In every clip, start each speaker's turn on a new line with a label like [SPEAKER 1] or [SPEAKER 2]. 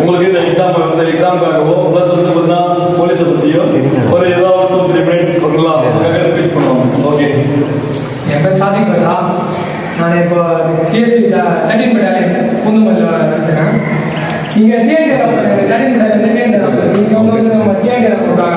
[SPEAKER 1] உங்களுக்கு இந்த எக்ஸாம் இந்த எக்ஸாமுக்காகவோ ப்ளஸ் வந்து பார்த்தீங்கன்னா போலீஸை பற்றியோ ஒரு ஏதாவது டூ த்ரீ மினிட்ஸ் ஓகேங்களா அதுக்காக ஸ்பீச் பண்ணுவோம் ஓகே
[SPEAKER 2] என் பேர் சாதிக் பாஷா நான் இப்போ கேஎஸ்பி தேர்ட்டின் பட்டாலியன் பூந்தமல்லியில் வச்சுருக்கேன் இங்கே டிஎன்டி தேர்ட்டின் பட்டாலியன் டிஎன்டி இங்கே வந்து நம்ம டிஎன்டி இருக்காங்க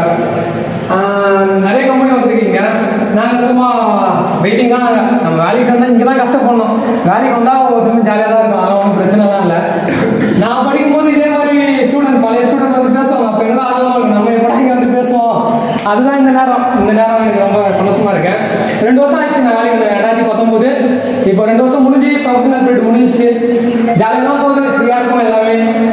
[SPEAKER 2] நிறைய கம்பெனி வந்துருக்கீங்க நாங்கள் சும்மா வெயிட்டிங் தான் நாங்கள் நம்ம வேலைக்கு சேர்ந்தா இங்கே தான் கஷ்டப்படணும் வேலைக்கு வந்தால் ஒரு சமயம் ஜாலியாக தான் இருக்கும் அதெல்லாம் ஒன்றும் பிரச்சனைலாம் இல்லை நான் படிக்கும்போது இதே மாதிரி ஸ்டூடெண்ட் பழைய ஸ்டூடெண்ட் வந்து பேசுவாங்க அப்போ என்ன ஆர்வமாக இருக்கும் நம்ம எப்படா இங்கே வந்து பேசுவோம் அதுதான் இந்த நேரம் இந்த நேரம் எனக்கு ரொம்ப சந்தோஷமா இருக்கேன் ரெண்டு வருஷம் ஆயிடுச்சு நான் வேலைக்கு வந்தேன் ரெண்டாயிரத்தி பத்தொன்பது இப்போ ரெண்டு வருஷம் முடிஞ்சு ப்ரொஃபஷனல் பீரியட் முடிஞ்சிச்சு ஜாலியாக தான் போகுது ஃப்ரீயாக இருக்கும் எல்லாமே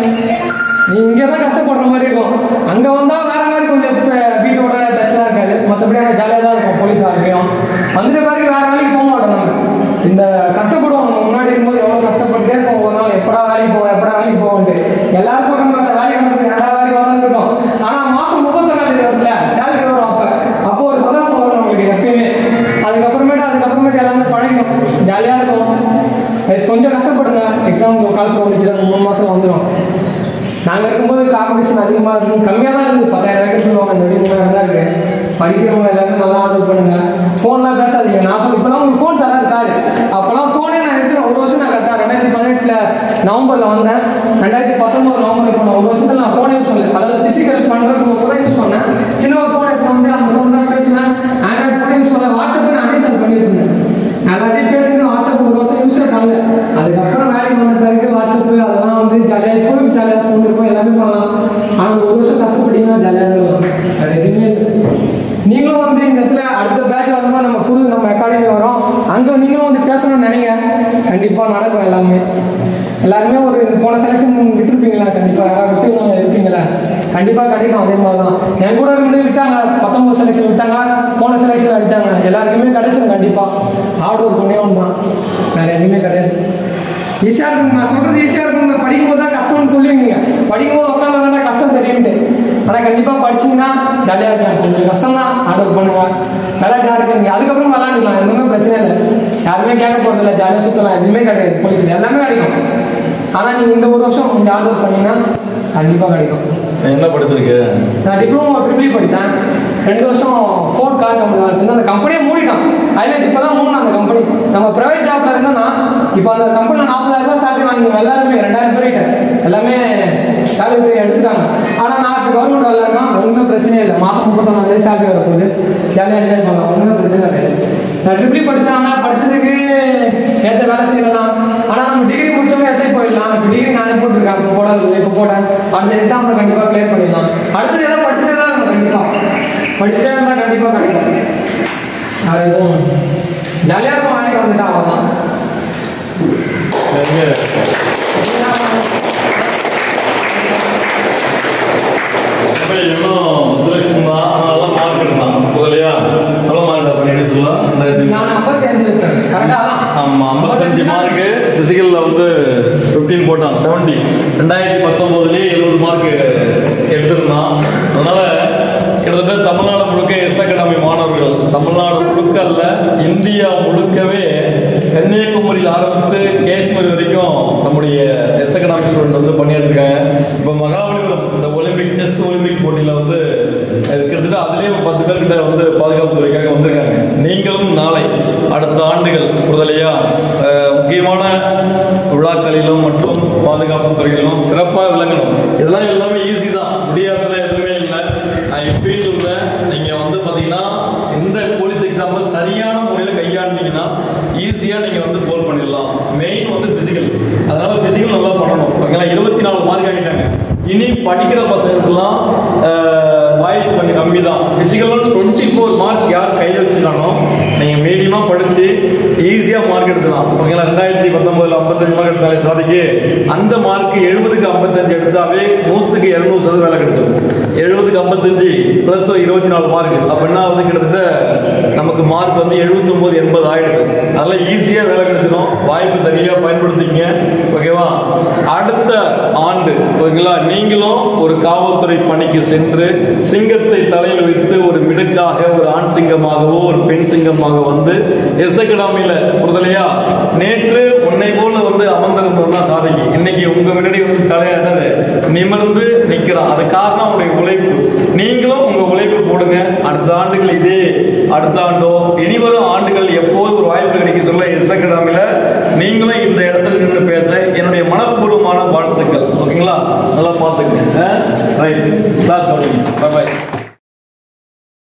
[SPEAKER 2] நீ இங்கே தான் கஷ்டப்படுற மாதிரி இருக்கும் அங்கே வந்தால் வேற மாதிரி கொஞ்சம் ப- வீட்டோட டச்லாம் இருக்காது மற்றபடி அங்கே ஜாலியாக தான் இருக்கும் போலீஸ் வேலைக்கும் வந்துட்டு பிறகு வேற வேலைக்கு போக மாட்டோம் நம்ம இந்த கஷ்டப்படுவோம் நம்ம முன்னாடி இருக்கும்போது எவ்வளோ கஷ்டப்பட்டுட்டே இருப்போம் ஒரு நாள் எப்படா வேலைக்கு போவோம் எப்படா வேலைக்கு போவோம்ட்டு எல்லாரும் சொல்றாங்க "அந்த வேலைக்கு வந்து எல்லா வேலைக்கு வரணும் இருக்கும் ஆனால் மாதம் முப்பத்தொன்னாம் தேதி வரும்ல சேலரி வரும் அப்போ அப்போ ஒரு சந்தோஷம் வரும் நம்மளுக்கு எப்பயுமே அதுக்கப்புறமேட்டு அதுக்கப்புறமேட்டு எல்லாமே பழகிடும் ஜாலியாக இருக்கும் அது கொஞ்சம் கஷ்டப்படுங்க எக்ஸாம் கால் போச்சுன்னா மூணு மாதம் வந்துடும் நாங்கள் இருக்கும்போது காம்படிஷன் அதிகமாக இருக்கும் கம்மியாக தான் இருக்குது பத்தாயிரம் ரூபாய்க்கு சொல்லுவாங்க இந்த வரைக்கும் மூணாயிரம் தான் இருக்குது படிக்கிறவங்க எல்லாரும் நல்லா ஆர்டர் பண்ணுங்க ஃபோன்லாம் பேசாதீங்க நான் சொல்ல இப்போலாம் உங்களுக்கு ஃபோன் தராது சார் அப்போலாம் ஃபோனே நான் எடுத்துட்டேன் ஒரு வருஷம் நான் கரெக்டாக ரெண்டாயிரத்தி பதினெட்டில் நவம்பரில் வந்தேன் ரெண்டாயிரத்தி பத்தொம்பது நவம்பர் போனேன் ஒரு வருஷத்தில் நான் ஃபோனே யூஸ் பண்ணல அதாவது ஃபிசிக்கல் பண்ணுறதுக்கு கூட யூஸ் பண்ணேன் சின்ன ஒரு ஃபோன் எடுத்து வந்து அந்த ஃபோன் தான் பேசினேன் ஆண்ட்ராய்ட் ஃபோனே யூஸ் பண்ணல வாட்ஸ்அப் நான் அமேசான் பண்ணி வச்சிருந்தேன் எல்லாத்தையும் பேசுறது வாட்ஸ்அப் ஒரு வருஷம் யூஸே பண்ணல அதுக்கப்புறம் வேலைக்கு வந்த பிறகு வாட்ஸ்அப் அதெல்லாம் வந்து ஜாலியாக இப்போ ஜாலியாக போந்துருப்போம் எல்லாமே பண்ணலாம் ஆனால் ஒரு வருஷம் கஷ்டப்பட்டீங்கன்னா ஜாலியாக இருக்கும் அது எதுவுமே இல்லை. நீங்களும் வந்து இந்த இடத்துல அடுத்த பேட்ச் வரும்போது நம்ம புது நம்ம அகாடமி வரோம் அங்கே நீங்களும் வந்து பேசணும்னு நினைங்க கண்டிப்பாக நடக்கும் எல்லாமே எல்லாருமே ஒரு இந்த போன செலெக்ஷன் விட்டுருப்பீங்களா கண்டிப்பாக யாராவது விட்டு இருப்பீங்களா கண்டிப்பாக கிடைக்கும் அதே மாதிரி தான் என் கூட இருந்து விட்டாங்க பத்தொன்பது செலெக்ஷன் விட்டாங்க போன செலெக்ஷன் அடித்தாங்க எல்லாருக்குமே கிடைச்சிடும் கண்டிப்பாக ஹார்ட் ஒர்க் பண்ணே தான் வேற எதுவுமே கிடையாது ஈஸியாக இருக்கும் நான் சொல்றது ஈஸியாக இருக்கும் நான் படிக்கும்போது தான் கஷ்டம்னு சொல்லுவீங்க படிக்கும்போது உட்காந்து கஷ்டம் தெரியும்ட்டு ஆனால் கண்டிப்பாக படிச்சீங்கன்னா ஜாலியாக இருக்கலாம் கொஞ்சம் கஷ்டம் தான் ஹார்ட் ஒர்க் பண்ணுங்க விளையாட்டா இருக்குங்க அதுக்கப்புறம் விளையாண்டுக்கலாம் எதுவுமே பிரச்சனை இல்லை யாருமே கேட்க போகிறதில்ல ஜாலியாக சுற்றலாம் எதுவுமே கிடையாது போலீஸில் எல்லாமே கிடைக்கும் ஆனால் நீங்கள் இந்த ஒரு வருஷம் கொஞ்சம் ஹார்ட் ஒர்க் பண்ணீங்கன்னா கண்டிப்பாக கிடைக்கும்
[SPEAKER 1] என்ன படிச்சிருக்கு
[SPEAKER 2] நான் டிப்ளமோ ட்ரிபிள் படித்தேன் ரெண்டு வருஷம் ஃபோர்ட் கார் கம்பெனி வேலை செஞ்சேன் அந்த கம்பெனியே மூடிட்டான் அதில் இப்போ தான் மூணு அந்த கம்பெனி நம்ம ப்ரைவேட் ஜாப்ல இருந்தோம்னா இப்போ அந்த கம்பெனியில் நாற்பதாயிரம் ரூபாய் சேலரி வாங்கிங்க எல்லாருமே ரெண்டாயிரம் பேர்கிட்ட எல்லாமே சேலரி எடுத்துட்டாங்க ஆனால் நான் இப்போ கவர்மெண்ட் வேலைன்னா ஒன்றுமே பிரச்சனையே இல்லை மாதம் முப்பத்தொன்னாந்தேதி சேலரி வரப்போகுது ஜாலியாக என்ஜாய் பண்ணலாம் ஒன்றுமே பிரச்சனை கிடையாது நான் ட்ரிபிள் படித்தேன் ஆனால் படிச்சதுக்கு ஏற்ற வேலை செய்யலாம் ஆனால் நம்ம டிகிரி முடிச்சோமே எஸ்ஐ போயிடலாம் இப்போ டிகிரி நானே போட்டிருக்கேன் இப்போ போட இப்போ போட்டேன் அடுத்த எக்ஸாமில் கண்டிப்பாக கிளியர் பண்ணிடலாம் அடுத்தது ஏதாவது படிச்சுட்டே தான் இருக்கணும் கண்டிப்பாக படிச்சுட்டே இருந்தால் கண்டிப்பாக கிடைக்கும் அது எதுவும் ஜாலியாக இருக்கும் வேலைக்கு வந்துட்டா அவ்வளோதான்
[SPEAKER 1] எங்க அப்ப இன்னும் செலெக்ஷன் தான் நல்லா மார்க் எடுத்தான் முதலையா நல்ல மார்க் பண்ணிட்டு சொல்லலாம் ரெண்டாயிரத்தி
[SPEAKER 2] நான் ஐம்பத்தி அஞ்சு இருக்கேன் கரெக்டாக தான்
[SPEAKER 1] ஆமா ஐம்பத்தஞ்சு மார்க்கு பிசிக்கல்ல வந்து 15 போட்டான் 70 ரெண்டாயிரத்தி பத்தொன்பதுலயே எழுபது மார்க் எடுத்திருந்தான் அதனால கிட்டத்தட்ட தமிழ்நாடு முழுக்க எஸ் அகாடமி மாணவர்கள் தமிழ்நாடு முழுக்க அல்ல இந்தியா முழுக்கவே கன்னியாகுமரியில் ஆரம்பித்து காஷ்மீர் வரைக்கும் நம்முடைய எஸ் அகாடமி ஸ்டூடெண்ட் வந்து பண்ணிட்டு இருக்காங்க இப்போ மகாபலிபுரம் இந்த ஒலிம்பிக் செஸ் ஒலிம்பிக் போட்டியில வந்து அது கிட்டத்தட்ட அதுலயே ஒரு பத்து பேர்கிட்ட வந்து பாதுகாப்பு துறைக்காக வந்திருக்காங்க நீங்களும் நாளை அடுத்த ஆண்டுகள் முதலையா அஹ், முக்கியமான விழாக்களிலும் மற்றும் பாதுகாப்பு துறைகளிலும் சிறப்பாக விளங்கணும் இதெல்லாம் எல்லாமே ஈஸி தான் முடியாததுல எதுவுமே இல்லை நான் எப்பயும் சொல்றேன் நீங்க வந்து பாத்தீங்கன்னா இந்த போலீஸ் எக்ஸாம் சரியான முறையில் கையாண்டீங்கன்னா ஈஸியா நீங்க வந்து கோல் பண்ணிடலாம் மெயின் வந்து பிசிக்கல் அதனால பிசிக்கல் நல்லா பண்ணணும் ஓகேங்களா இருபத்தி நாலு மார்க் ஆகிட்டாங்க இனி படிக்கிற பசங்களுக்குலாம் அஹ், வாய்ப்பு கொஞ்சம் கம்மி தான் பிசிக்கல் டுவெண்ட்டி ஃபோர் மார்க் யார் கையில் வச்சுட்டானோ நீங்க மீடியமா படிச்சு ஈஸியா மார்க் எடுக்கலாம் ஓகேங்களா ரெண்டாயிரத்தி பத்தொன்பதுல ஐம்பத்தஞ்சு மார்க் எடுத்தாலே சாதிக்கு அந்த மார்க் எழுபதுக்கு ஐம்பத்தஞ்சு எடுத்தாவே நூத்துக்கு இருநூறு சதவீதம் வேலை கிடைச்சிடும் எழுபதுக்கு ஐம்பத்தஞ்சு பிளஸ் இருபத்தி நாலு மார்க் அப்படின்னா வந்து கிட்டத்தட்ட நமக்கு மார்க் வந்து எழுபத்தி ஒன்பது எண்பது ஆயிடுது அதெல்லாம் ஈஸியா வேலை கிடைச்சிடும் வாய்ப்பு சரியா பயன்படுத்திங்க ஓகேவா அடுத்த ஆண்டு ஓகேங்களா நீங்களும் ஒரு காவல்துறை பணிக்கு சென்று சிங்கத்தை தலையில் வைத்து ஒரு மிடுக்காக ஒரு ஆண் சிங்கமாகவோ ஒரு பெண் சிங்கமாக வந்து எஸ் அகாடமியில புரிதலையா நேற்று உன்னை போல வந்து அமர்ந்திருந்தோம் தான் சாதகி இன்னைக்கு உங்க முன்னாடி வந்து தலையாடுறது நிமிர்ந்து நிக்கிறான் அது காரணம் உங்களுடைய உழைப்பு நீங்களும் உங்க உழைப்பு போடுங்க அடுத்த ஆண்டுகள் இதே அடுத்த ஆண்டோ இனிவரும் ஆண்டுகள் எப்போது ஒரு வாய்ப்பு கிடைக்க சொல்ல எஸ் அகாடமியில நீங்களும் இந்த இடத்துல நின்று பேச என்னுடைய மனப்பூர்வமான வாழ்த்துக்கள் ஓகேங்களா நல்லா பார்த்துக்கங்க ரைட் கிளாஸ் கவனிங்க பாய்